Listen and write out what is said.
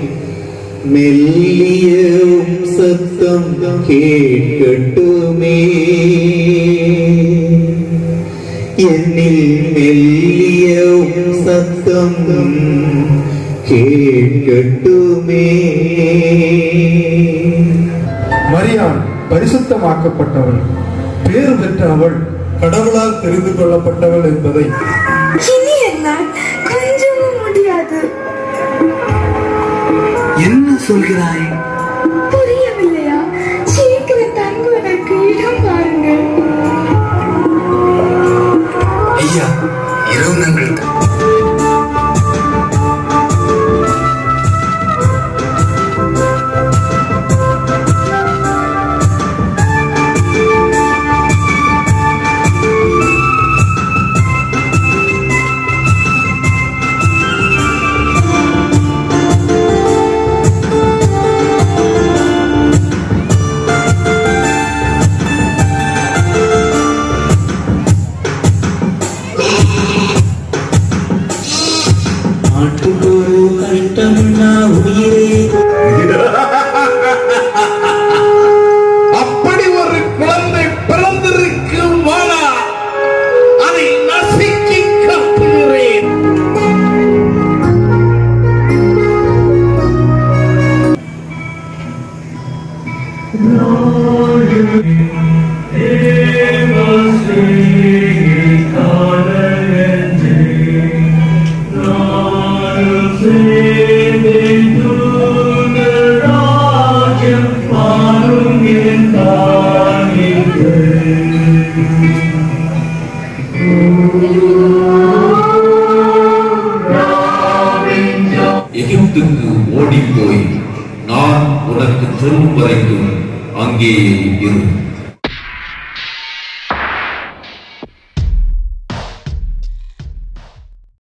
மெல்லிய உம் சத்தம் கேட்கட்டுமே என்னில் மெல்லிய உம் சத்தம் கேட்கட்டுமே மரியாள் பரிசுத்தமாக்கப்பட்டவள் பேறு பெற்ற அவள் கடவுளால் தெரிந்து கொள்ளப்பட்டவள் என்பதை இனி என்னால் கொஞ்சமும் முடியாது என்ன சொல்கிறாய் புரியவில்லையா சீக்கிரம் தங்குவதற்கு இடம் பாருங்கள் ஐயா இரவு நாங்கள் நாட்டுக்கொரு கஷ்டம்னா உயிரே அப்படி ஒரு குழந்தை பிறந்திருக்கும் வாழா அதை நசுக்கி கப்புகிறேன் எகிப்துக்கு ஓடிப்போய் நான் உனக்கு சொல்லும் வரைக்கும் அங்கே இரு